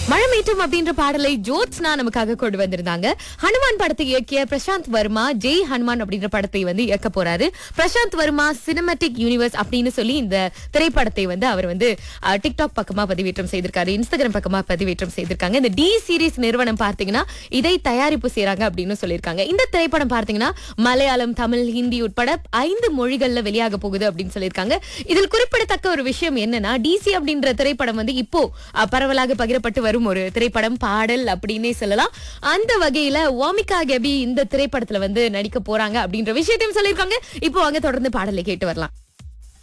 மழை மீட்டும் அப்படின்ற பாடலை ஜோத்ஸ்னா நமக்காக கொண்டு வந்திருந்தாங்க ஹனுமான் படத்தை இயக்கிய பிரசாந்த் வர்மா ஜெய் ஹனுமான் அப்படின்ற படத்தை வந்து இயக்க போறாரு பிரசாந்த் வர்மா சினிமேட்டிக் யூனிவர்ஸ் அப்படின்னு சொல்லி இந்த திரைப்படத்தை வந்து அவர் வந்து அஹ், டிக்டாக் பக்கமா பதிவேற்றம் செய்திருக்காரு இன்ஸ்டாகிராம் பக்கமா பதிவேற்றம் செய்திருக்காங்க இந்த டி சீரிஸ் நிறுவனம் பார்த்தீங்கன்னா இதை தயாரிப்பு செய்றாங்க அப்படின்னு சொல்லியிருக்காங்க இந்த திரைப்படம் பார்த்தீங்கன்னா மலையாளம் தமிழ் ஹிந்தி உட்பட ஐந்து மொழிகள்ல வெளியாக போகுது அப்படின்னு சொல்லியிருக்காங்க இதில் குறிப்பிடத்தக்க ஒரு விஷயம் என்னன்னா டிசி அப்படின்ற திரைப்படம் வந்து இப்போ அஹ், பரவலாக பகிரப்பட்டு வரும் ஒரு திரைப்படம் பாடல் அப்படின்னே சொல்லலாம் அந்த வகையில வாமிகா கெபி இந்த திரைப்படத்துல வந்து நடிக்க போறாங்க அப்படின்ற விஷயத்தையும் சொல்லியிருக்காங்க இப்போ வாங்க தொடர்ந்து பாடலை கேட்டு வரலாம்